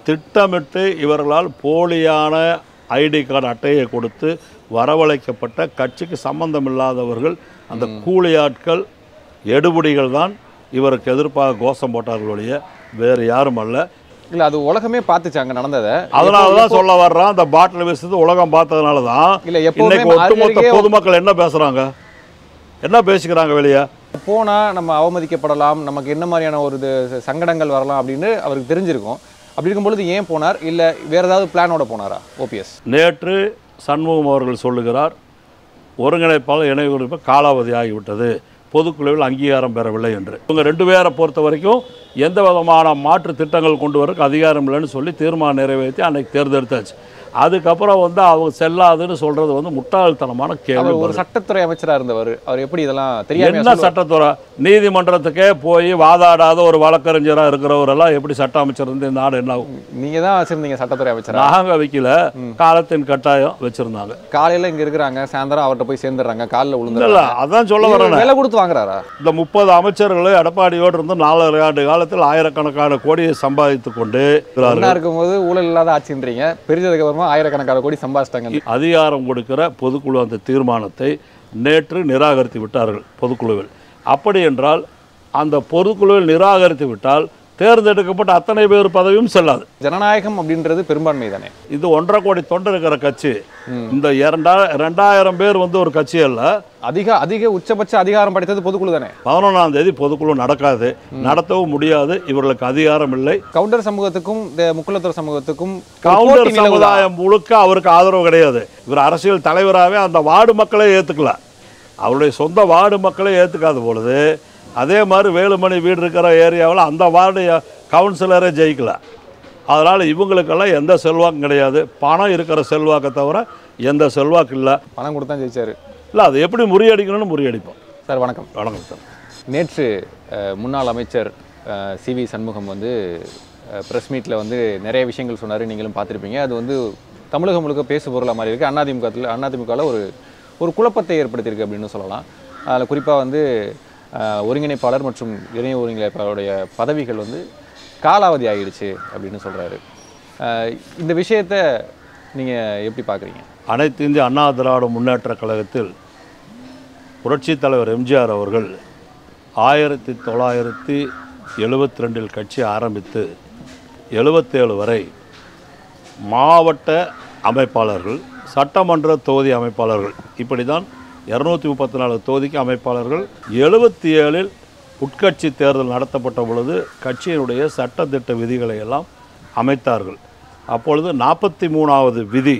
திட்டமிட்டு இவர்களால் போலியான ஐடி கார்டு அட்டையை கொடுத்து வரவழைக்கப்பட்ட கட்சிக்கு சம்பந்தமில்லாதவர்கள் அந்த கூலி ஆட்கள் எடுபடிகள் தான் இவருக்கு எதிர்ப்பாக கோஷம் போட்டார்கள் ஒழிய வேறு யாரும் அல்ல இல்ல அது உலகமே பார்த்துச்சு அங்க நடந்ததை அதனால தான் சொல்ல வர்றான் அந்த பாட்டில் வீசுறது உலகம் பார்த்ததுனால தான் இல்ல எப்பவுமே இன்னைக்கு ஒட்டுமொத்த அருகருகே பொதுமக்கள் என்ன பேசுறாங்க என்ன பேசிக்கிறாங்க வெளியே போனா நம்ம அவமதிக்கப்படலாம் நமக்கு என்ன மாதிரியான ஒரு இது சங்கடங்கள் வரலாம் அப்படின்னு அவருக்கு தெரிஞ்சிருக்கும் அப்படி இருக்கும்பொழுது ஏன் போனார் இல்ல வேற ஏதாவது பிளானோட போனாரா ஓபிஎஸ் நேற்று சண்முகம் அவர்கள் சொல்லுகிறார் ஒருங்கிணைப்பாளர் இணைய காலாவதி ஆகிவிட்டது பொதுக்குழுவில் அங்கீகாரம் பெறவில்லை என்று இவங்க ரெண்டு பேரை பொறுத்த வரைக்கும் எந்த விதமான மாற்று திட்டங்கள் கொண்டு வரக்கு அதிகாரம் இல்லைன்னு சொல்லி தீர்மானம் நிறைவேற்றி அன்னைக்கு தேர்ந்தெடுத்தாச்சு அதுக்கப்புறம் வந்து அவங்க செல்லாதுன்னு சொல்றது வந்து முட்டாள்தனமான கேள்வி அவர் ஒரு சட்டத்துறை அமைச்சரா இருந்தவர் அவர் எப்படி இதெல்லாம் தெரியாம என்ன சட்டத்துறை நீதிமன்றத்துக்கே போய் வாதாடாத ஒரு வழக்கறிஞராக இருக்கிறவரெல்லாம் எப்படி சட்ட அமைச்சர் இருந்து இந்த நாடு என்ன ஆகும்? நீங்க தான் வச்சிருந்தீங்க சட்டத்துறை அமைச்சரா நாங்க வைக்கல காலத்தின் கட்டாயம் வச்சிருந்தாங்க காலையில இங்க இருக்கிறாங்க சாயந்தரம் அவர்கிட்ட போய் சேர்ந்துடுறாங்க காலில் இல்ல விழுந்துடுறாங்க அதான் சொல்ல வரேன் விலை கொடுத்து வாங்குறாரா இந்த முப்பது அமைச்சர்கள் எடப்பாடியோடு இருந்து நாலரை ஆண்டு காலத்தில் ஆயிரக்கணக்கான கோடியை சம்பாதித்து கொண்டு இருக்கிறார்கள். ஒன்னா இருக்கும்போது ஊழல் இல்லாத ஆட்சின்றீங்க பிரிஞ்சதுக்கு அப்புறமா ஆயிரக்கணக்கான கோடி சம்பாதிச்சிட்டாங்க அதிகாரம் கொடுக்கிற பொதுக்குழு அந்த தீர்மானத்தை நேற்று நிராகரித்து விட்டார்கள் பொதுக்குழுவில் அப்படி என்றால் அந்த பொதுக்குழுவில் நிராகரித்து விட்டால் தேர்ந்தெடுக்கப்பட்ட அத்தனை பேர் பதவியும் செல்லாது ஜனநாயகம் அப்படின்றது பெரும்பான்மை தானே இது ஒன்றரை கோடி தொண்டர் இருக்கிற கட்சி இந்த இரண்டா ரெண்டாயிரம் பேர் வந்து ஒரு கட்சி அல்ல அதிக அதிக உச்சபட்ச அதிகாரம் படைத்தது பொதுக்குழு தானே பதினொன்றாம் தேதி பொதுக்குழு நடக்காது நடத்தவும் முடியாது இவர்களுக்கு அதிகாரம் இல்லை கவுண்டர் சமூகத்துக்கும் இந்த முக்குலத்தூர் சமூகத்துக்கும் ஒரு கவுண்டர் போட்டி நிலவுதா? சமுதாயம் முழுக்க அவருக்கு ஆதரவு கிடையாது இவர் அரசியல் தலைவராகவே அந்த வார்டு மக்களே ஏற்றுக்கல அவருடைய சொந்த வார்டு மக்களே ஏற்றுக்காத பொழுது அதே மாதிரி வேலுமணி வீடு இருக்கிற ஏரியாவில் அந்த வார்டு கவுன்சிலரே ஜெயிக்கல அதனால் இவங்களுக்கெல்லாம் எந்த செல்வாக்கும் கிடையாது பணம் இருக்கிற செல்வாக்கை தவிர எந்த செல்வாக்கு இல்லை பணம் கொடுத்தா ஜெயிச்சாரு இல்லை அது எப்படி முறியடிக்கணும்னு முறியடிப்போம் சார் வணக்கம் வணக்கம் சார் நேற்று அஹ், முன்னாள் அமைச்சர் சி வி சண்முகம் வந்து ப்ரெஸ் மீட்டில் வந்து நிறைய விஷயங்கள் சொன்னார் நீங்களும் பார்த்துருப்பீங்க அது வந்து தமிழகம் முழுக்க பேசு பொருளாக மாதிரி இருக்குது அதிமுகத்தில் அதிமுகவில் ஒரு ஒரு குழப்பத்தை ஏற்படுத்தியிருக்கு அப்படின்னு சொல்லலாம் அதில் குறிப்பாக வந்து அஹ், ஒருங்கிணைப்பாளர் மற்றும் இணைய ஒருங்கிணைப்பாளருடைய பதவிகள் வந்து காலாவதி ஆகிடுச்சு அப்படின்னு சொல்கிறாரு இந்த விஷயத்தை நீங்கள் எப்படி பார்க்குறீங்க அனைத்து இந்திய அண்ணா திராவிட முன்னேற்றக் கழகத்தில் புரட்சித் தலைவர் எம்ஜிஆர் அவர்கள் ஆயிரத்தி தொள்ளாயிரத்தி எழுபத்தி ரெண்டில் கட்சி ஆரம்பித்து எழுபத்தேழு வரை மாவட்ட அமைப்பாளர்கள் சட்டமன்ற தொகுதி அமைப்பாளர்கள் இப்படி தான் இரநூத்தி முப்பத்தி நாலு தொகுதிக்கு அமைப்பாளர்கள் எழுபத்தி ஏழில் உட்கட்சி தேர்தல் நடத்தப்பட்ட பொழுது கட்சியினுடைய சட்டத்திட்ட விதிகளை எல்லாம் அமைத்தார்கள் அப்பொழுது நாற்பத்தி மூணாவது விதி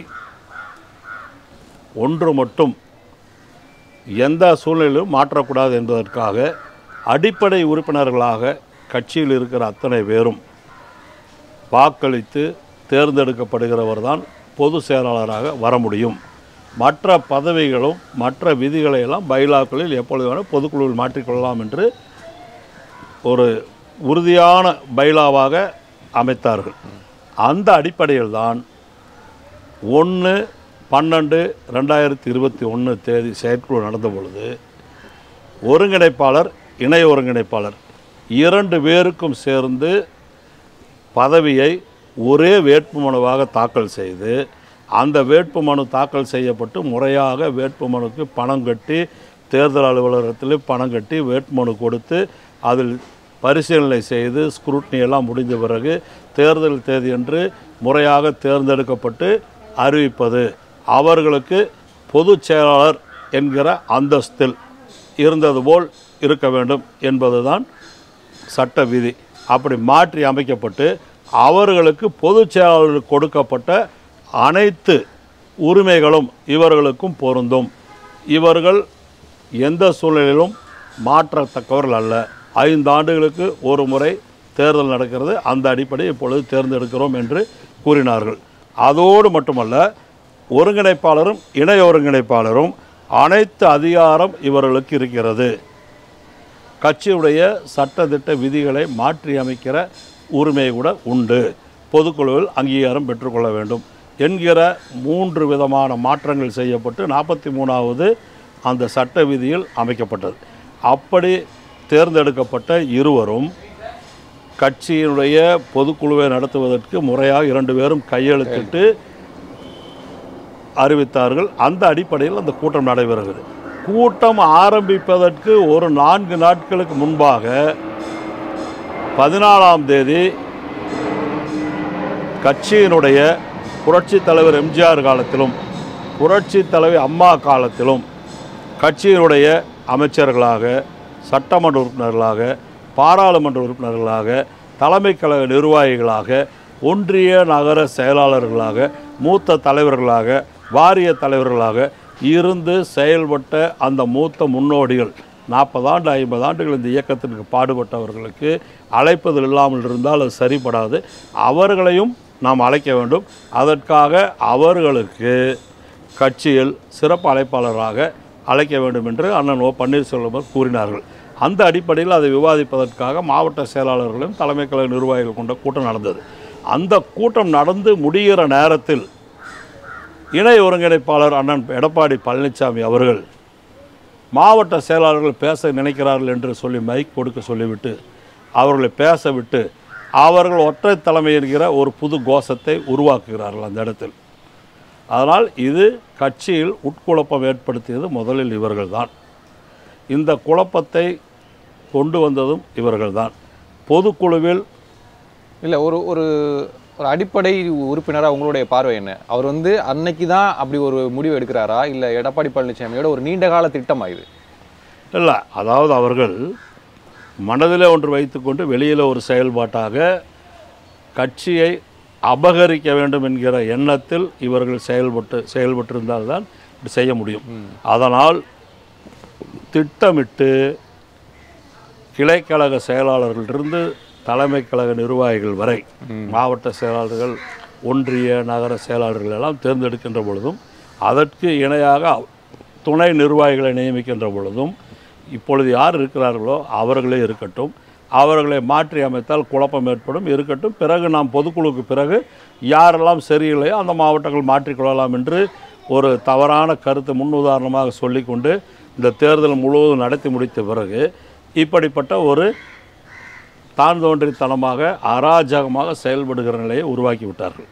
ஒன்று மட்டும் எந்த சூழ்நிலையிலும் மாற்றக்கூடாது என்பதற்காக அடிப்படை உறுப்பினர்களாக கட்சியில் இருக்கிற அத்தனை பேரும் வாக்களித்து தேர்ந்தெடுக்கப்படுகிறவர் தான் பொது செயலாளராக வர முடியும் மற்ற பதவிகளும் மற்ற விதிகளை எல்லாம் பைலாக்களில் எப்பொழுது வேணும் பொதுக்குழுவில் மாற்றிக்கொள்ளலாம் என்று ஒரு உறுதியான பைலாவாக அமைத்தார்கள் அந்த அடிப்படையில் தான் ஒன்று பன்னெண்டு ரெண்டாயிரத்தி இருபத்தி ஒன்று தேதி செயற்குழு நடந்த பொழுது ஒருங்கிணைப்பாளர் இணை ஒருங்கிணைப்பாளர் இரண்டு பேருக்கும் சேர்ந்து பதவியை ஒரே வேட்புமனுவாக தாக்கல் செய்து அந்த வேட்புமனு தாக்கல் செய்யப்பட்டு முறையாக வேட்புமனுக்கு பணம் கட்டி தேர்தல் அலுவலகத்தில் பணம் கட்டி வேட்புமனு கொடுத்து அதில் பரிசீலனை செய்து ஸ்க்ரூட்னி எல்லாம் முடிஞ்ச பிறகு தேர்தல் தேதியன்று முறையாக தேர்ந்தெடுக்கப்பட்டு அறிவிப்பது அவர்களுக்கு பொதுச் செயலாளர் என்கிற அந்தஸ்தில் இருந்தது போல் இருக்க வேண்டும் என்பதுதான் சட்ட விதி அப்படி மாற்றி அமைக்கப்பட்டு அவர்களுக்கு பொதுச் செயலாளருக்கு கொடுக்கப்பட்ட அனைத்து உரிமைகளும் இவர்களுக்கும் பொருந்தும் இவர்கள் எந்த சூழ்நிலையிலும் மாற்றத்தக்கவர்கள் அல்ல ஐந்து ஆண்டுகளுக்கு ஒரு முறை தேர்தல் நடக்கிறது அந்த அடிப்படையில் இப்பொழுது தேர்ந்தெடுக்கிறோம் என்று கூறினார்கள் அதோடு மட்டுமல்ல ஒருங்கிணைப்பாளரும் இணை ஒருங்கிணைப்பாளரும் அனைத்து அதிகாரம் இவர்களுக்கு இருக்கிறது கட்சியுடைய சட்டத்திட்ட விதிகளை மாற்றி அமைக்கிற உரிமை கூட உண்டு பொதுக்குழுவில் அங்கீகாரம் பெற்றுக்கொள்ள வேண்டும் என்கிற மூன்று விதமான மாற்றங்கள் செய்யப்பட்டு நாற்பத்தி மூணாவது அந்த சட்ட விதியில் அமைக்கப்பட்டது அப்படி தேர்ந்தெடுக்கப்பட்ட இருவரும் கட்சியினுடைய பொதுக்குழுவை நடத்துவதற்கு முறையாக இரண்டு பேரும் கையெழுத்திட்டு அறிவித்தார்கள் அந்த அடிப்படையில் அந்த கூட்டம் நடைபெறுகிறது கூட்டம் ஆரம்பிப்பதற்கு ஒரு நான்கு நாட்களுக்கு முன்பாக பதினாலாம் தேதி கட்சியினுடைய புரட்சி தலைவர் எம்ஜிஆர் காலத்திலும் புரட்சி தலைவி அம்மா காலத்திலும் கட்சியினுடைய அமைச்சர்களாக சட்டமன்ற உறுப்பினர்களாக பாராளுமன்ற உறுப்பினர்களாக தலைமை கழக நிர்வாகிகளாக ஒன்றிய நகர செயலாளர்களாக மூத்த தலைவர்களாக வாரிய தலைவர்களாக இருந்து செயல்பட்ட அந்த மூத்த முன்னோடிகள் நாற்பது ஆண்டு ஐம்பது ஆண்டுகள் இந்த இயக்கத்திற்கு பாடுபட்டவர்களுக்கு அழைப்பதில் இல்லாமல் இருந்தால் அது சரிப்படாது அவர்களையும் நாம் அழைக்க வேண்டும் அதற்காக அவர்களுக்கு கட்சியில் சிறப்பு அழைப்பாளராக அழைக்க வேண்டும் என்று அண்ணன் ஓ பன்னீர்செல்வம் அவர்கள் கூறினார்கள் அந்த அடிப்படையில் அதை விவாதிப்பதற்காக மாவட்ட செயலாளர்களும் தலைமை கழக நிர்வாகிகள் கொண்ட கூட்டம் நடந்தது அந்த கூட்டம் நடந்து முடிகிற நேரத்தில் இணை ஒருங்கிணைப்பாளர் அண்ணன் எடப்பாடி பழனிசாமி அவர்கள் மாவட்ட செயலாளர்கள் பேச நினைக்கிறார்கள் என்று சொல்லி மைக் கொடுக்க சொல்லிவிட்டு அவர்களை பேச விட்டு அவர்கள் ஒற்றை தலைமை என்கிற ஒரு புது கோஷத்தை உருவாக்குகிறார்கள் அந்த இடத்தில் அதனால் இது கட்சியில் உட்குழப்பம் ஏற்படுத்தியது முதலில் இவர்கள்தான் இந்த குழப்பத்தை கொண்டு வந்ததும் இவர்கள்தான் பொதுக்குழுவில் இல்லை ஒரு ஒரு ஒரு அடிப்படை உறுப்பினராக உங்களுடைய பார்வை என்ன அவர் வந்து அன்னைக்கு தான் அப்படி ஒரு முடிவு எடுக்கிறாரா இல்லை எடப்பாடி பழனிசாமியோட ஒரு நீண்ட கால திட்டமா இது இல்லை அதாவது அவர்கள் மனதில் ஒன்று வைத்துக்கொண்டு வெளியில் ஒரு செயல்பாட்டாக கட்சியை அபகரிக்க வேண்டும் என்கிற எண்ணத்தில் இவர்கள் செயல்பட்டு செயல்பட்டிருந்தால்தான் இப்படி செய்ய முடியும் அதனால் திட்டமிட்டு கிளைக்கழக செயலாளர்களிலிருந்து தலைமை கழக நிர்வாகிகள் வரை மாவட்ட செயலாளர்கள் ஒன்றிய நகர செயலாளர்கள் எல்லாம் தேர்ந்தெடுக்கின்ற பொழுதும் அதற்கு இணையாக துணை நிர்வாகிகளை நியமிக்கின்ற பொழுதும் இப்பொழுது யார் இருக்கிறார்களோ அவர்களே இருக்கட்டும் அவர்களை மாற்றி அமைத்தால் குழப்பம் ஏற்படும் இருக்கட்டும் பிறகு நாம் பொதுக்குழுவுக்கு பிறகு யாரெல்லாம் சரியில்லையோ அந்த மாவட்டங்கள் மாற்றிக்கொள்ளலாம் என்று ஒரு தவறான கருத்தை முன்னுதாரணமாக சொல்லிக்கொண்டு இந்த தேர்தல் முழுவதும் நடத்தி முடித்த பிறகு இப்படிப்பட்ட ஒரு தான் தோன்றித்தனமாக அராஜகமாக செயல்படுகிற நிலையை உருவாக்கி விட்டார்கள்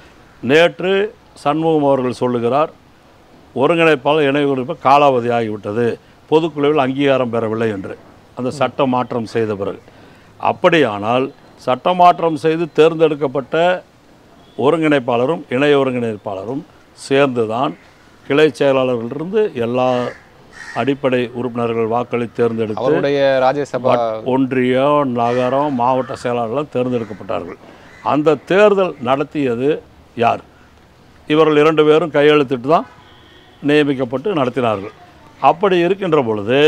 நேற்று சண்முகம் அவர்கள் சொல்லுகிறார் ஒருங்கிணைப்பாளர் இணை உறுப்பினர் காலாவதி ஆகிவிட்டது பொதுக்குழுவில் அங்கீகாரம் பெறவில்லை என்று அந்த சட்ட மாற்றம் செய்த பிறகு அப்படியானால் சட்ட மாற்றம் செய்து தேர்ந்தெடுக்கப்பட்ட ஒருங்கிணைப்பாளரும் இணை ஒருங்கிணைப்பாளரும் சேர்ந்துதான் கிளை செயலாளர்களிலிருந்து எல்லா அடிப்படை உறுப்பினர்கள் வாக்களித்து தேர்ந்தெடுத்து அவருடைய ராஜ்யசபா ஒன்றியம் நகரம் மாவட்ட செயலாளர்கள் தேர்ந்தெடுக்கப்பட்டார்கள் அந்த தேர்தல் நடத்தியது யார் இவர்கள் இரண்டு பேரும் கையெழுத்திட்டு தான் நியமிக்கப்பட்டு நடத்தினார்கள் அப்படி இருக்கின்ற பொழுது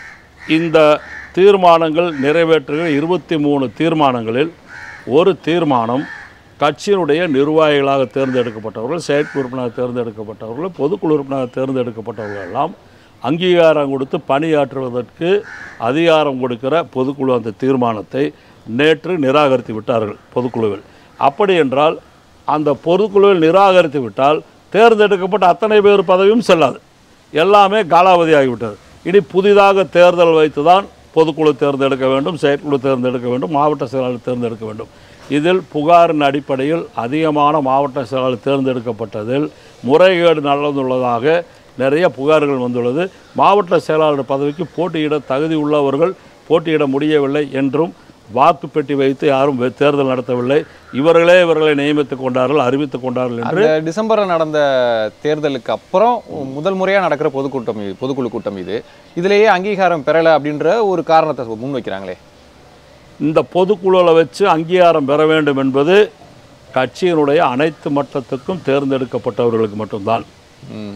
இந்த தீர்மானங்கள் நிறைவேற்றுகிற இருபத்தி மூணு தீர்மானங்களில் ஒரு தீர்மானம் கட்சியினுடைய நிர்வாகிகளாக தேர்ந்தெடுக்கப்பட்டவர்கள் செயற்குழு உறுப்பினராக தேர்ந்தெடுக்கப்பட்டவர்கள் பொதுக்குழு உறுப்பினராக தேர்ந்தெடுக்கப்பட்டவர்கள் எல்லாம் அங்கீகாரம் கொடுத்து பணியாற்றுவதற்கு அதிகாரம் கொடுக்கிற பொதுக்குழு அந்த தீர்மானத்தை நேற்று நிராகரித்து விட்டார்கள் பொதுக்குழுவில் அப்படி என்றால் அந்த பொதுக்குழுவில் நிராகரித்து விட்டால் தேர்ந்தெடுக்கப்பட்ட அத்தனை பேர் பதவியும் செல்லாது எல்லாமே காலாவதி ஆகிவிட்டது இனி புதிதாக தேர்தல் வைத்து தான் பொதுக்குழு தேர்ந்தெடுக்க வேண்டும் செயற்குழு தேர்ந்தெடுக்க வேண்டும் மாவட்ட செயலாளர் தேர்ந்தெடுக்க வேண்டும் இதில் புகாரின் அடிப்படையில் அதிகமான மாவட்ட செயலாளர் தேர்ந்தெடுக்கப்பட்டதில் முறைகேடு நடந்துள்ளதாக நிறைய புகார்கள் வந்துள்ளது மாவட்ட செயலாளர் பதவிக்கு போட்டியிட தகுதி உள்ளவர்கள் போட்டியிட முடியவில்லை என்றும் வாக்கு பெட்டி வைத்து யாரும் வே- தேர்தல் நடத்தவில்லை இவர்களே இவர்களை நியமித்துக் கொண்டார்கள் அறிவித்துக் கொண்டார்கள் என்று அந்த டிசம்பர்ல நடந்த தேர்தலுக்கு அப்புறம் முதல் முறையா நடக்கிற பொதுக்கூட்டம் இது பொதுக்குழு கூட்டம் இது இதுலயே அங்கீகாரம் பெறல அப்படின்ற ஒரு காரணத்தை முன்வைக்கிறாங்களே இந்த பொதுக்குழுவில் வச்சு அங்கீகாரம் பெற வேண்டும் என்பது கட்சியினுடைய அனைத்து மட்டத்துக்கும் தேர்ந்தெடுக்கப்பட்டவர்களுக்கு மட்டும்தான் ம்.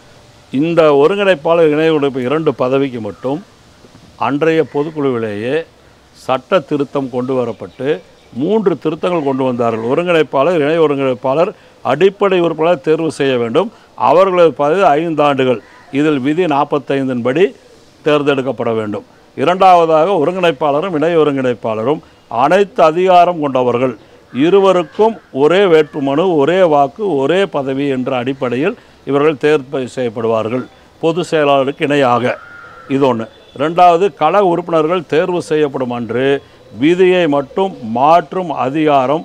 இந்த ஒருங்கிணைப்பாளர் இணை ஒருங்கிணைப்பு இரண்டு பதவிக்கு மட்டும் அன்றைய பொதுக்குழுவிலேயே சட்ட திருத்தம் கொண்டு வரப்பட்டு மூன்று திருத்தங்கள் கொண்டு வந்தார்கள் ஒருங்கிணைப்பாளர் இணை ஒருங்கிணைப்பாளர் அடிப்படை உறுப்பினர் தேர்வு செய்ய வேண்டும் அவர்களது பதவி ஐந்து ஆண்டுகள் இதில் விதி நாற்பத்தைந்தின் படி தேர்ந்தெடுக்கப்பட வேண்டும் இரண்டாவதாக ஒருங்கிணைப்பாளரும் இணை ஒருங்கிணைப்பாளரும் அனைத்து அதிகாரம் கொண்டவர்கள் இருவருக்கும் ஒரே வேட்புமனு ஒரே வாக்கு ஒரே பதவி என்ற அடிப்படையில் இவர்கள் தேர்வு செய்யப்படுவார்கள் பொது செயலாளருக்கு இணையாக இது ஒன்று ரெண்டாவது கள உறுப்பினர்கள் தேர்வு செய்யப்படும் அன்று விதியை மட்டும் மாற்றும் அதிகாரம்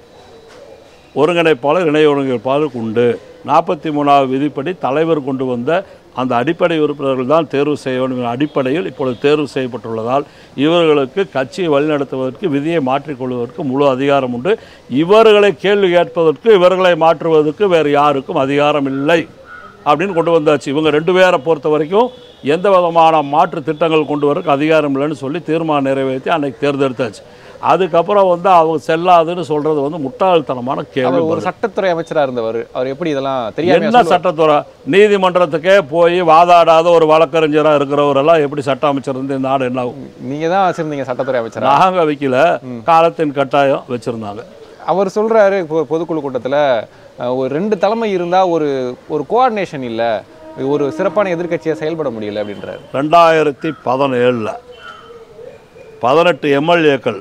ஒருங்கிணைப்பாளர் இணை ஒருங்கிணைப்பாளருக்கு உண்டு நாற்பத்தி மூணாவது விதிப்படி தலைவர் கொண்டு வந்த அந்த அடிப்படை உறுப்பினர்கள் தான் தேர்வு செய்ய வேண்டும் என்ற அடிப்படையில் இப்பொழுது தேர்வு செய்யப்பட்டுள்ளதால் இவர்களுக்கு கட்சியை வழிநடத்துவதற்கு விதியை மாற்றிக்கொள்வதற்கு முழு அதிகாரம் உண்டு இவர்களை கேள்வி கேட்பதற்கு இவர்களை மாற்றுவதற்கு வேறு யாருக்கும் அதிகாரம் இல்லை அப்படின்னு கொண்டு வந்தாச்சு இவங்க ரெண்டு பேரை பொறுத்த வரைக்கும் எந்த விதமான மாற்று திட்டங்கள் கொண்டு வரக்கு அதிகாரம் இல்லைன்னு சொல்லி தீர்மானம் நிறைவேற்றி அன்னைக்கு தேர்ந்தெடுத்தாச்சு அதுக்கப்புறம் வந்து அவங்க செல்லாதுன்னு சொல்றது வந்து முட்டாள்தனமான கேள்வி அவர் ஒரு சட்டத்துறை அமைச்சரா இருந்தவர் அவர் எப்படி இதெல்லாம் தெரியாம என்ன சட்டத்துறை நீதிமன்றத்துக்கே போய் வாதாடாத ஒரு வழக்கறிஞராக இருக்கிறவரெல்லாம் எப்படி சட்ட அமைச்சர் இருந்து இந்த நாடு என்ன ஆகும்? நீங்க தான் வச்சிருந்தீங்க சட்டத்துறை அமைச்சரா நாங்க வைக்கல காலத்தின் கட்டாயம் வச்சிருந்தாங்க அவர் சொல்றாரு பொ- பொதுக்குழு கூட்டத்துல அஹ், ஒரு ரெண்டு தலைமை இருந்தா ஒரு ஒரு கோஆர்டினேஷன் இல்ல ஒரு சிறப்பான எதிர்க்கட்சியா செயல்பட முடியல அப்படின்றாரு ரெண்டாயிரத்தி பதினேழில் பதினெட்டு எம்எல்ஏக்கள்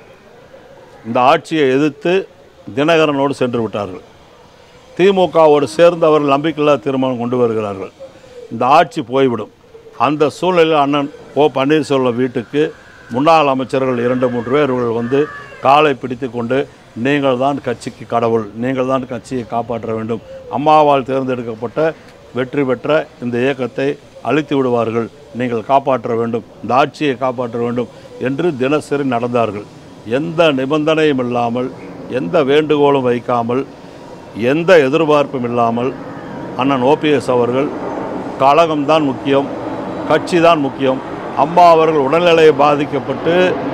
இந்த ஆட்சியை எதிர்த்து தினகரனோடு சென்று விட்டார்கள் திமுகவோடு சேர்ந்து அவர்கள் நம்பிக்கையில்லா தீர்மானம் கொண்டு வருகிறார்கள் இந்த ஆட்சி போய்விடும் அந்த சூழ்நிலையில் அண்ணன் ஓ பன்னீர்செல்வம் வீட்டுக்கு முன்னாள் அமைச்சர்கள் இரண்டு மூன்று பேர் இவர்கள் வந்து காலை பிடித்து கொண்டு நீங்கள் தான் கட்சிக்கு கடவுள் நீங்கள் தான் கட்சியை காப்பாற்ற வேண்டும் அம்மாவால் தேர்ந்தெடுக்கப்பட்ட வெற்றி பெற்ற இந்த இயக்கத்தை அழித்து விடுவார்கள் நீங்கள் காப்பாற்ற வேண்டும் இந்த ஆட்சியை காப்பாற்ற வேண்டும் என்று தினசரி நடந்தார்கள் எந்த நிபந்தனையும் இல்லாமல் எந்த வேண்டுகோளும் வைக்காமல் எந்த எதிர்பார்ப்பும் இல்லாமல் அண்ணன் ஓபிஎஸ் அவர்கள் கழகம்தான் முக்கியம் கட்சி தான் முக்கியம் அம்மா அவர்கள் உடல்நிலையை பாதிக்கப்பட்டு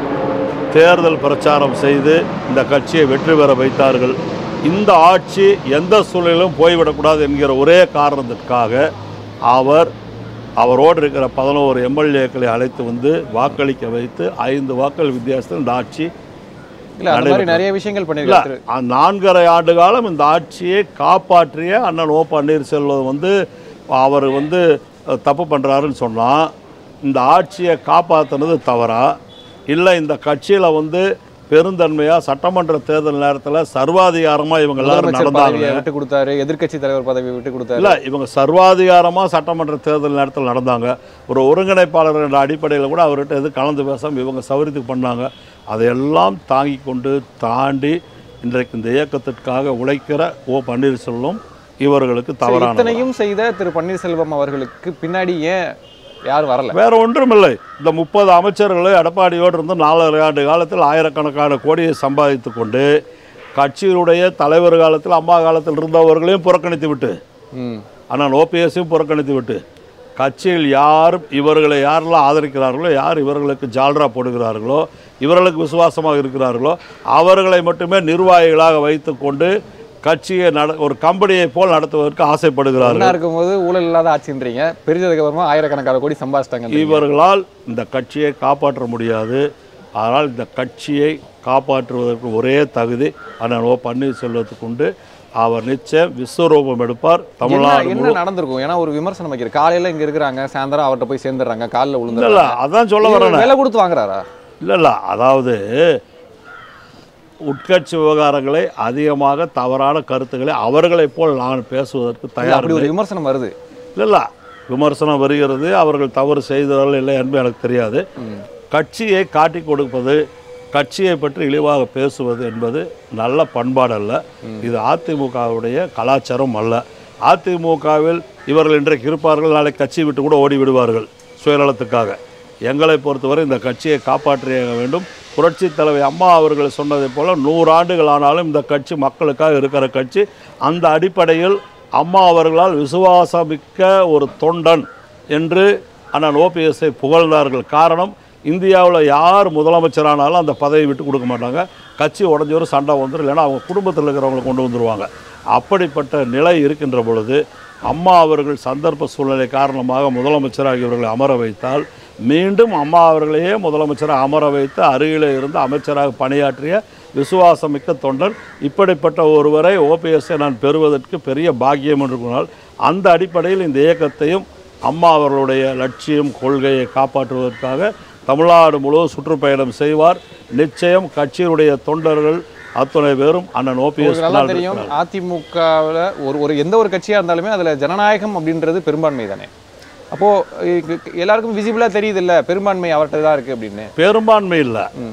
தேர்தல் பிரச்சாரம் செய்து இந்த கட்சியை வெற்றி பெற வைத்தார்கள் இந்த ஆட்சி எந்த சூழலிலும் போய்விடக்கூடாது என்கிற ஒரே காரணத்திற்காக அவர் அவரோடு இருக்கிற பதினோரு எம்எல்ஏக்களை அழைத்து வந்து வாக்களிக்க வைத்து ஐந்து வாக்கள் வித்தியாசத்தில் இந்த ஆட்சி இல்ல அந்த மாதிரி நிறைய விஷயங்கள் இல்ல பண்ணிருக்காரு திரு- அ- நான்கரை ஆண்டு காலம் இந்த ஆட்சியை காப்பாற்றிய அண்ணன் ஓ பன்னீர்செல்வம் வந்து அவர் வந்து அஹ், தப்பு பண்ணுறாருன்னு சொன்னால் இந்த ஆட்சியை காப்பாற்றினது தவறா இல்லை இந்த கட்சியில் வந்து பெருந்தன்மையாக சட்டமன்ற தேர்தல் நேரத்தில் சர்வாதிகாரமாக இவங்க எல்லாரும் முதலமைச்சர் நடந்தாங்க பதவியை விட்டு கொடுத்தாரு எதிர்க்கட்சி தலைவர் பதவியை விட்டு கொடுத்தாரு இல்லை இவங்க சர்வாதிகாரமாக சட்டமன்ற தேர்தல் நேரத்தில் நடந்தாங்க ஒரு ஒருங்கிணைப்பாளர் என்ற அடிப்படையில் கூட அவர்கிட்ட எது கலந்து பேசாமல் இவங்க சௌரியத்து பண்ணாங்க அதையெல்லாம் தாங்கி கொண்டு தாண்டி இன்றைக்கு இந்த இயக்கத்திற்காக உழைக்கிற ஓ பன்னீர்செல்வம் இவர்களுக்கு சரி, தவறான இத்தனையும் செய்த திரு பன்னீர்செல்வம் அவர்களுக்கு பின்னாடி ஏன் யாரும் வரல வேற ஒன்றுமில்லை இந்த முப்பது அமைச்சர்களை எடப்பாடியோடு இருந்து நாலரை ஆண்டு காலத்தில் ஆயிரக்கணக்கான கோடியை சம்பாதித்து கொண்டு கட்சியினுடைய தலைவர் காலத்தில் அம்மா காலத்தில் இருந்தவர்களையும் புறக்கணித்து விட்டு ம் ஆனால் ஓபிஎஸ்ஸையும் புறக்கணித்து விட்டு கட்சியில் யாரும் இவர்களை யாரெல்லாம் ஆதரிக்கிறார்களோ யார் இவர்களுக்கு ஜால்ரா போடுகிறார்களோ இவர்களுக்கு விசுவாசமாக இருக்கிறார்களோ அவர்களை மட்டுமே நிர்வாகிகளாக வைத்துக்கொண்டு கட்சியை நட ஒரு கம்பெனியை போல் நடத்துவதற்கு ஆசைப்படுகிறார்கள் ஒண்ணா இருக்கும்போது ஊழல் இல்லாத ஆட்சின்றீங்க பிரிஞ்சதுக்கு அப்புறமா ஆயிரக்கணக்கான கோடி சம்பாதிச்சிட்டாங்க இவர்களால் இந்த கட்சியை காப்பாற்ற முடியாது அதனால் இந்த கட்சியை காப்பாற்றுவதற்கு ஒரே தகுதி அண்ணன் ஓ பன்னீர்செல்வத்துக்கு உண்டு அவர் நிச்சயம் விஸ்வரூபம் எடுப்பார் என்ன தமிழ்நாடு என்ன நடந்திருக்கும் ஏன்னா ஒரு விமர்சனம் வைக்கிற காலையில இங்க இருக்கிறாங்க சாயந்தரம் அவர்கிட்ட போய் சேர்ந்துடுறாங்க காலில் இல்லை விழுந்துறாங்க இல்லை அதான் சொல்ல வரேன் விலை கொடுத்து வாங்குறாரா இல்லை இல்லை அதாவது உட்கட்சி விவகாரங்களை அதிகமாக தவறான கருத்துக்களை அவர்களைப் போல் நான் பேசுவதற்கு இல்ல, தயார் அப்படி ஒரு விமர்சனம் வருது இல்லை இல்லை விமர்சனம் வருகிறது அவர்கள் தவறு செய்தார்கள் இல்லை என்பது எனக்கு தெரியாது கட்சியை காட்டி கொடுப்பது கட்சியை பற்றி இழிவாக பேசுவது என்பது நல்ல பண்பாடு அல்ல இது அதிமுகவுடைய கலாச்சாரம் அல்ல அதிமுகவில் இவர்கள் இன்றைக்கு இருப்பார்கள் நாளை கட்சி விட்டு கூட ஓடி விடுவார்கள் சுயநலத்துக்காக எங்களை பொறுத்தவரை இந்த கட்சியை காப்பாற்றிய வேண்டும் புரட்சி தலைவி அம்மா அவர்கள் சொன்னதைப் போல நூறாண்டுகள் ஆனாலும் இந்த கட்சி மக்களுக்காக இருக்கிற கட்சி அந்த அடிப்படையில் அம்மா அவர்களால் விசுவாசமிக்க ஒரு தொண்டன் என்று அண்ணன் ஓபிஎஸ்ஐ புகழ்ந்தார்கள் காரணம் இந்தியாவில் யார் முதலமைச்சரானாலும் அந்த பதவி விட்டு கொடுக்க மாட்டாங்க கட்சி உடஞ்சோரும் சண்டை வந்துடும் இல்லைன்னா அவங்க குடும்பத்தில் இருக்கிறவங்களை கொண்டு வந்துருவாங்க அப்படிப்பட்ட நிலை இருக்கின்ற பொழுது அம்மா அவர்கள் சந்தர்ப்ப சூழ்நிலை காரணமாக முதலமைச்சராக இவர்களை அமர வைத்தால் மீண்டும் அம்மா அவர்களையே முதலமைச்சராக அமர வைத்து அருகிலே இருந்து அமைச்சராக பணியாற்றிய விசுவாசமிக்க தொண்டன் இப்படிப்பட்ட ஒருவரை ஓபிஎஸ்ஸை நான் பெறுவதற்கு பெரிய பாக்கியம் என்று கூறினால் அந்த அடிப்படையில் இந்த இயக்கத்தையும் அம்மா அவர்களுடைய லட்சியம் கொள்கையை காப்பாற்றுவதற்காக தமிழ்நாடு முழுவதும் சுற்றுப்பயணம் செய்வார் நிச்சயம் கட்சியினுடைய தொண்டர்கள் அத்துணை பேரும் அண்ணன் ஓபிஎஸ் உங்களுக்கு நல்லா தெரியும் அதிமுகவில் ஒரு ஒரு எந்த ஒரு கட்சியா இருந்தாலுமே அதுல ஜனநாயகம் அப்படின்றது பெரும்பான்மை தானே அப்போ இ- எல்லாருக்கும் விசிபிளா தெரியுது இல்ல பெரும்பான்மை அவர்கிட்ட தான் இருக்கு அப்படின்னு பெரும்பான்மை இல்லை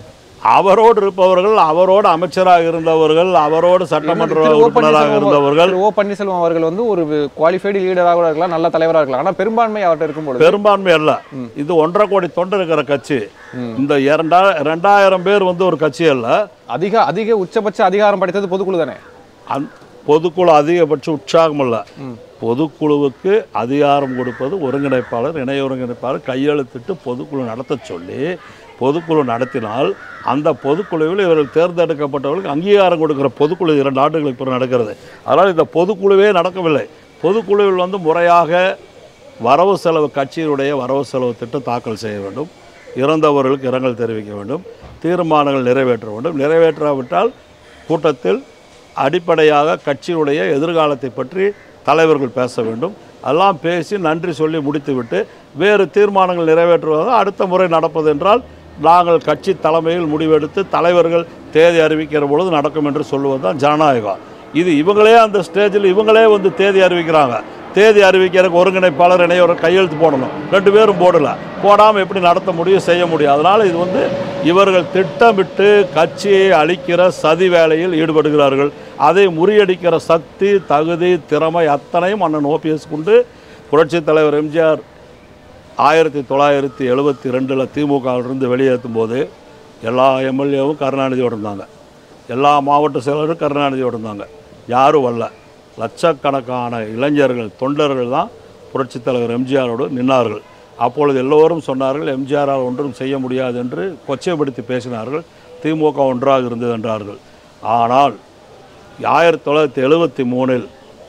அவரோடு இருப்பவர்கள் அவரோடு அமைச்சராக இருந்தவர்கள் அவரோடு சட்டமன்ற திரு ஓ உறுப்பினராக பன்னீர்செல்வம் இருந்தவர்கள் திரு ஓ பன்னீர்செல்வம் அவர்கள் வந்து ஒரு குவாலிஃபைடு லீடராக கூட இருக்கலாம் நல்ல தலைவராக இருக்கலாம் ஆனா பெரும்பான்மை அவர்கிட்ட இருக்கும்பொழுது பெரும்பான்மை அல்ல இது ஒன்றரை கோடி தொண்டர் இருக்கிற கட்சி இந்த இரண்டா ரெண்டாயிரம் பேர் வந்து ஒரு கட்சி அல்ல அதிக அதிக உச்சபட்ச அதிகாரம் படைத்தது பொதுக்குழு தானே அந் பொதுக்குழு அதிகபட்ச உற்சாகம் அல்ல பொதுக்குழுவுக்கு அதிகாரம் கொடுப்பது ஒருங்கிணைப்பாளர் இணை ஒருங்கிணைப்பாளர் கையெழுத்திட்டு பொதுக்குழு நடத்தச் சொல்லி பொதுக்குழு நடத்தினால் அந்த பொதுக்குழுவில் இவர்கள் தேர்ந்தெடுக்கப்பட்டவர்களுக்கு அங்கீகாரம் கொடுக்கிற பொதுக்குழு இரண்டு ஆண்டுகளுக்கு பிறகு நடக்கிறது அதனால் இந்த பொதுக்குழுவே நடக்கவில்லை பொதுக்குழுவில் வந்து முறையாக வரவு செலவு கட்சியினுடைய வரவு செலவு திட்டம் தாக்கல் செய்ய வேண்டும் இறந்தவர்களுக்கு இரங்கல் தெரிவிக்க வேண்டும் தீர்மானங்கள் நிறைவேற்ற வேண்டும் நிறைவேற்றாவிட்டால் கூட்டத்தில் அடிப்படையாக கட்சியுடைய எதிர்காலத்தை பற்றி தலைவர்கள் பேச வேண்டும் எல்லாம் பேசி நன்றி சொல்லி முடித்துவிட்டு வேறு தீர்மானங்கள் நிறைவேற்றுவதாக அடுத்த முறை நடப்பது என்றால் நாங்கள் கட்சி தலைமையில் முடிவெடுத்து தலைவர்கள் தேதி அறிவிக்கிற பொழுது நடக்கும் என்று சொல்லுவது தான் ஜனநாயகம் இது இவங்களே அந்த ஸ்டேஜில் இவங்களே வந்து தேதி அறிவிக்கிறாங்க தேதி அறிவிக்கிறதுக்கு ஒருங்கிணைப்பாளர் இணையோர் கையெழுத்து போடணும் ரெண்டு பேரும் போடல போடாமல் எப்படி நடத்த முடியும் செய்ய முடியும் அதனால் இது வந்து இவர்கள் திட்டமிட்டு கட்சியை அழிக்கிற சதி வேலையில் ஈடுபடுகிறார்கள் அதை முறியடிக்கிற சக்தி தகுதி திறமை அத்தனையும் அண்ணன் ஓபிஎஸ் கொண்டு புரட்சித் தலைவர் எம்ஜிஆர் ஆயிரத்தி தொள்ளாயிரத்தி எழுபத்தி ரெண்டில் திமுகவிலிருந்து வெளியேற்றும் போது எல்லா எம்எல்ஏவும் கருணாநிதியோடு இருந்தாங்க எல்லா மாவட்ட செயலரும் கருணாநிதியோடு இருந்தாங்க யாரும் வரல லட்சக்கணக்கான இளைஞர்கள் தொண்டர்கள் தான் புரட்சித் தலைவர் எம்ஜிஆரோடு நின்னார்கள் அப்பொழுது எல்லோரும் சொன்னார்கள் எம்ஜிஆரால் ஒன்றும் செய்ய முடியாது என்று கொச்சைப்படுத்தி பேசினார்கள் திமுக ஒன்றாக இருந்தது என்றார்கள் ஆனால் ஆயிரத்தி தொள்ளாயிரத்தி எழுபத்தி மூணில்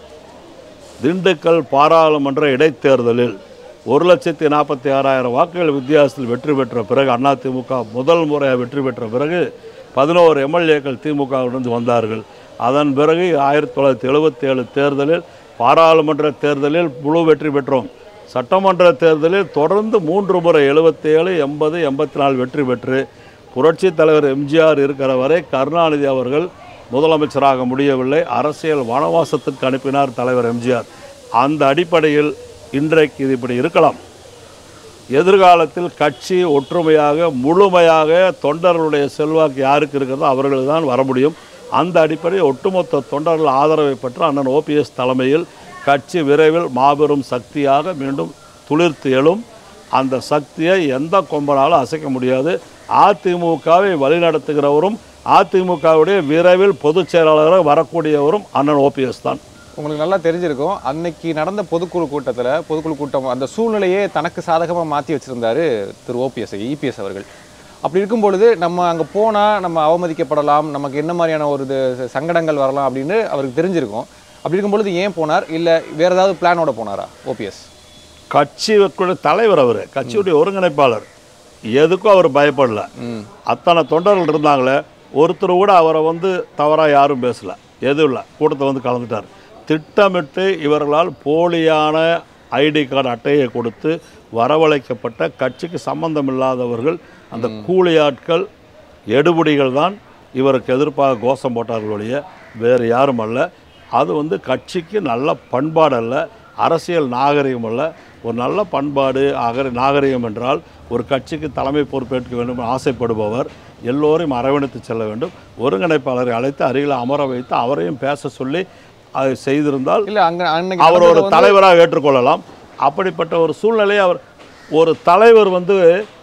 திண்டுக்கல் பாராளுமன்ற இடைத்தேர்தலில் ஒரு லட்சத்தி நாற்பத்தி ஆறாயிரம் வாக்குகள் வித்தியாசத்தில் வெற்றி பெற்ற பிறகு அதிமுக முதல் முறையாக வெற்றி பெற்ற பிறகு பதினோரு எம்எல்ஏக்கள் திமுகவிலிருந்து வந்தார்கள் அதன் பிறகு ஆயிரத்தி தொள்ளாயிரத்தி எழுபத்தி ஏழு தேர்தலில் பாராளுமன்ற தேர்தலில் முழு வெற்றி பெற்றோம் சட்டமன்ற தேர்தலில் தொடர்ந்து மூன்று முறை எழுபத்தி ஏழு எண்பது எண்பத்தி நாலு வெற்றி பெற்று புரட்சித் தலைவர் எம்ஜிஆர் இருக்கிற வரை கருணாநிதி அவர்கள் முதலமைச்சராக முடியவில்லை அரசியல் வனவாசத்துக்கு அனுப்பினார் தலைவர் எம்ஜிஆர் அந்த அடிப்படையில் இன்றைக்கு இது இப்படி இருக்கலாம் எதிர்காலத்தில் கட்சி ஒற்றுமையாக முழுமையாக தொண்டர்களுடைய செல்வாக்கு யாருக்கு இருக்கிறதோ அவர்கள் தான் வர முடியும் அந்த அடிப்படையில் ஒட்டுமொத்த தொண்டர்கள் ஆதரவை பெற்ற அண்ணன் ஓபிஎஸ் தலைமையில் கட்சி விரைவில் மாபெரும் சக்தியாக மீண்டும் துளிர்த்து எழும் அந்த சக்தியை எந்த கொம்பனாலும் அசைக்க முடியாது அதிமுகவை வழிநடத்துகிறவரும் அதிமுகவுடைய விரைவில் பொதுச் செயலாளராக வரக்கூடியவரும் அண்ணன் ஓபிஎஸ் தான் உங்களுக்கு நல்லா தெரிஞ்சிருக்கும் அன்னைக்கு நடந்த பொதுக்குழு கூட்டத்தில் பொதுக்குழு கூட்டம் அந்த சூழ்நிலையே தனக்கு சாதகமாக மாற்றி வச்சிருந்தாரு திரு ஓபிஎஸ் இபிஎஸ் அவர்கள் அப்படி இருக்கும் பொழுது நம்ம அங்கே போனால் நம்ம அவமதிக்கப்படலாம் நமக்கு என்ன மாதிரியான ஒரு இது சங்கடங்கள் வரலாம் அப்படின்னு அவருக்கு தெரிஞ்சிருக்கும் அப்படி இருக்கும் பொழுது ஏன் போனார் இல்லை வேற ஏதாவது பிளானோட போனாரா ஓபிஎஸ் கட்சிக்குள்ள தலைவர் அவர் கட்சியுடைய ஒருங்கிணைப்பாளர் எதுக்கும் அவர் பயப்படல ம் அத்தனை தொண்டர்கள் இருந்தாங்களே ஒருத்தர் கூட அவரை வந்து தவறாக யாரும் பேசல எதுவும் இல்லை கூட்டத்தை வந்து கலந்துட்டார் திட்டமிட்டு இவர்களால் போலியான ஐடி கார்டு அட்டையை கொடுத்து வரவழைக்கப்பட்ட கட்சிக்கு சம்பந்தம் இல்லாதவர்கள் அந்த கூலி ஆட்கள் எடுபடிகள் தான் இவருக்கு எதிர்ப்பாக கோஷம் போட்டார்கள் ஒழிய வேறு யாரும் அல்ல அது வந்து கட்சிக்கு நல்ல பண்பாடு அல்ல அரசியல் நாகரிகம் அல்ல ஒரு நல்ல பண்பாடு அகர நாகரிகம் என்றால் ஒரு கட்சிக்கு தலைமை பொறுப்பேற்க வேண்டும் என்று ஆசைப்படுபவர் எல்லோரையும் அரவணைத்து செல்ல வேண்டும் ஒருங்கிணைப்பாளரை அழைத்து அருகில் அமர வைத்து அவரையும் பேச சொல்லி அதை செய்திருந்தால் இல்லை அங்கே அன்னைக்கு அவர் ஒரு நடந்தது வந்து- தலைவராக ஏற்றுக்கொள்ளலாம் அப்படிப்பட்ட ஒரு சூழ்நிலையை அவர் ஒரு தலைவர் வந்து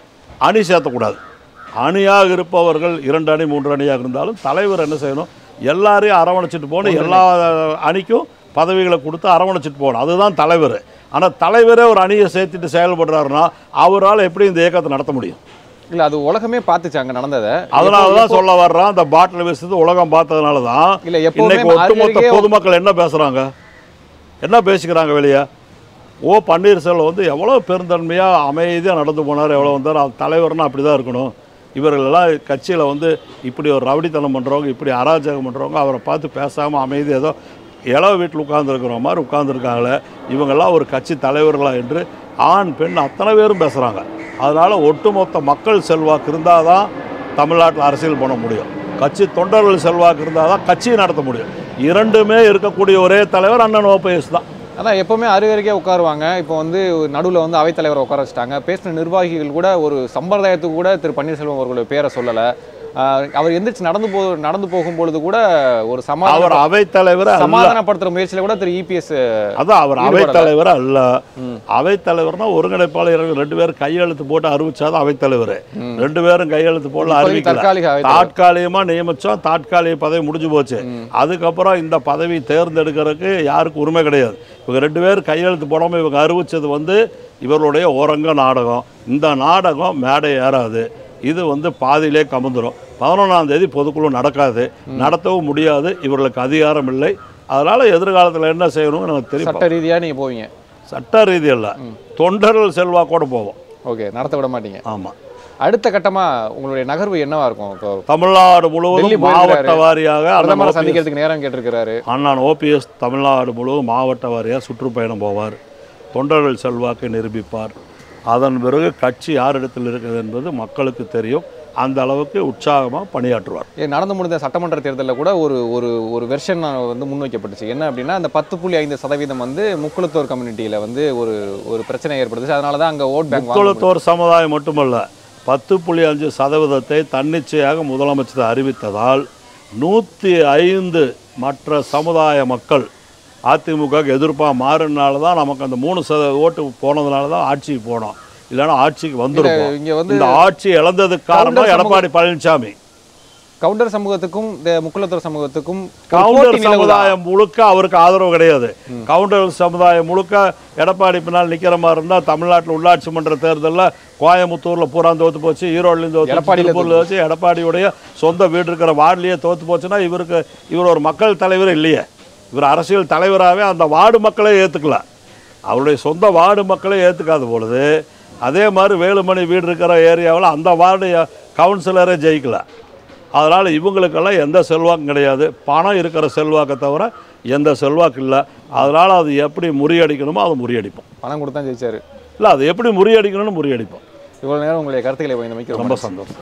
அணி சேர்த்தக்கூடாது அணியாக இருப்பவர்கள் இரண்டு அணி மூன்று அணியாக இருந்தாலும் தலைவர் என்ன செய்யணும் எல்லாரையும் அரவணைச்சிட்டு போகணும் எல்லா அணிக்கும் பதவிகளை கொடுத்து அரவணைச்சிட்டு போகணும் அதுதான் தலைவர் ஆனால் தலைவரே ஒரு அணியை சேர்த்துட்டு செயல்படுறாருன்னா அவரால் எப்படி இந்த இயக்கத்தை நடத்த முடியும் இல்லை அது உலகமே பார்த்துச்சு அங்கே நடந்ததை அதனால தான் சொல்ல வர்றான் அந்த பாட்டில் விஷயத்தை உலகம் பார்த்ததுனால தான் இல்ல, எப்பவுமே இன்னைக்கு ஒட்டுமொத்த அருகருகே- பொதுமக்கள் என்ன பேசுகிறாங்க என்ன பேசிக்கிறாங்க வெளியே ஓ பன்னீர்செல்வம் வந்து எவ்வளோ பெருந்தன்மையாக அமைதியாக நடந்து போனார் எவ்வளோ வந்தார் அவர் தலைவர்னா அப்படி தான் இருக்கணும் இவர்களெல்லாம் கட்சியில் வந்து இப்படி ஒரு ரவுடித்தனம் பண்ணுறவங்க இப்படி அராஜகம் பண்ணுறவங்க அவரை பார்த்து பேசாமல் அமைதி ஏதோ இளவு வீட்டில் உட்கார்ந்துருக்கிற மாதிரி உட்கார்ந்துருக்காங்களே இவங்கெல்லாம் ஒரு கட்சி தலைவர்களா என்று ஆண் பெண் அத்தனை பேரும் பேசுகிறாங்க அதனால் ஒட்டுமொத்த மக்கள் செல்வாக்கு இருந்தால் தான் தமிழ்நாட்டில் அரசியல் பண்ண முடியும் கட்சி தொண்டர்கள் செல்வாக்கு இருந்தால் தான் கட்சியை நடத்த முடியும் இரண்டுமே இருக்கக்கூடிய ஒரே தலைவர் அண்ணன் ஓபிஎஸ் தான் அதான் எப்பவுமே அருகருகே உட்காருவாங்க இப்போ வந்து நடுவில் வந்து அவைத்தலைவரை உட்கார வச்சுட்டாங்க பேசின நிர்வாகிகள் கூட ஒரு சம்பிரதாயத்துக்கு கூட திரு பன்னீர்செல்வம் அவர்களுடைய பேரை சொல்லலை ஆஹ் அவர் எந்திரிச்சு நடந்து போ நடந்து போகும் பொழுது கூட ஒரு அவர் சமாதான அவைத்தலைவர் அல்ல சமாதானப்படுத்துற முயற்சியில கூட திரு இபிஎஸ் அதான் அவர் ஈடுபடல. அவைத்தலைவர் அல்ல ம். அவைத்தலைவர்னா ஒருங்கிணைப்பாளர்கள் ரெண்டு பேரும் கையெழுத்து போட்டு அறிவிச்சாதான் அவைத்தலைவர் ரெண்டு பேரும் கையெழுத்து போடல அறிவிக்கல தற்காலிக அவைத்தலைவர். தாட்காலிகமா நியமிச்சோம் தாட்காலிக பதவி முடிஞ்சு போச்சு அதுக்கப்புறம் இந்த பதவி தேர்ந்தெடுக்கிறதுக்கு யாருக்கும் உரிமை கிடையாது இவங்க ரெண்டு பேரும் கையெழுத்து போடாம இவங்க அறிவிச்சது வந்து இவர்களுடைய ஓரங்க நாடகம் இந்த நாடகம் மேடை ஏறாது இது வந்து பாதியிலே கமந்துரும் பதினொன்றாம் தேதி பொதுக்குழு நடக்காது நடத்தவும் முடியாது இவர்களுக்கு அதிகாரம் இல்லை அதனால எதிர்காலத்தில் என்ன செய்யணும்னு எனக்கு தெரியும் சட்ட ரீதியா நீங்க போவீங்க சட்ட ரீதியில் தொண்டர்கள் செல்வாக்கோட போவோம் ஓகே நடத்த விட மாட்டீங்க ஆமாம் அடுத்த கட்டமா உங்களுடைய நகர்வு என்னவா இருக்கும் இப்போ தமிழ்நாடு டெல்லி முழுவதும் போயிருக்கிறாரு. மாவட்ட வாரியாக பிரதமரை அண்ணன் OPS சந்திக்கிறதுக்கு நேரம் கேட்டிருக்கிறாரு அண்ணன் ஓபிஎஸ் தமிழ்நாடு முழுவதும் மாவட்ட வாரியாக சுற்றுப்பயணம் போவார் தொண்டர்கள் செல்வாக்கை நிரூபிப்பார் அதன் பிறகு கட்சி யாரிடத்தில் இருக்குது என்பது மக்களுக்கு தெரியும் அந்த அளவுக்கு உற்சாகமாக பணியாற்றுவார் ஏ, நடந்து முடிந்த சட்டமன்ற தேர்தலில் கூட ஒரு ஒரு ஒரு வெர்ஷன் வந்து முன்வைக்கப்பட்டுச்சு என்ன அப்படின்னா அந்த பத்து புள்ளி ஐந்து சதவீதம் வந்து முக்குளத்தோர் கம்யூனிட்டியில் வந்து ஒரு ஒரு பிரச்சனை ஏற்படுத்துச்சு அதனால தான் அங்கே ஓட் பேங்க் வாங்க முக்குளத்தோர் சமுதாயம் மட்டுமல்ல பத்து புள்ளி அஞ்சு சதவீதத்தை தன்னிச்சையாக முதலமைச்சர் அறிவித்ததால் நூற்றி ஐந்து மற்ற சமுதாய மக்கள் அதிமுக எதிர்ப்பாக மாறினால தான் நமக்கு அந்த மூணு சத ஓட்டு போனதுனால தான் ஆட்சிக்கு போனோம் இல்லைன்னா ஆட்சிக்கு வந்திருப்போம் இங்கே வந்து இந்த ஆட்சி இழந்ததுக்கு காரணம் கவுண்டர் எடப்பாடி பழனிசாமி கவுண்டர் சமூகத்துக்கும் இந்த முக்குளத்தோர் சமூகத்துக்கும் ஒரு கவுண்டர் போட்டி நிலவுதா? சமுதாயம் முழுக்க அவருக்கு ஆதரவு கிடையாது கவுண்டர் சமுதாயம் முழுக்க எடப்பாடி பின்னால் நிக்கிற மாதிரி இருந்தா தமிழ்நாட்டில் உள்ளாட்சி மன்ற தேர்தலில் கோயம்புத்தூர்ல பூரா தோத்து போச்சு ஈரோடுலையும் தோத்து போச்சு, எடப்பாடியில திருப்பூர்ல வச்சு எடப்பாடியுடைய சொந்த வீடு இருக்கிற வார்டிலேயே தோத்து போச்சுன்னா இவருக்கு இவர் ஒரு மக்கள் தலைவர் இல்லையே இவர் அரசியல் தலைவராகவே அந்த வார்டு மக்களை ஏத்துக்கல அவருடைய சொந்த வார்டு மக்களை ஏத்துக்காத பொழுது அதே மாதிரி வேலுமணி வீடு இருக்கிற ஏரியாவில் அந்த வார்டு கவுன்சிலரே ஜெயிக்கல அதனால் இவங்களுக்கெல்லாம் எந்த செல்வாக்கும் கிடையாது பணம் இருக்கிற செல்வாக்கை தவிர எந்த செல்வாக்கு இல்லை அதனால் அது எப்படி முறியடிக்கணுமோ அதை முறியடிப்போம் பணம் கொடுத்தா ஜெயிச்சாரு இல்லை அது எப்படி முறியடிக்கணும்னு முறியடிப்போம் இவ்வளவு நேரம் உங்களுடைய கருத்துக்களை பயந்தமைக்கு ரொம்ப சந்தோஷம்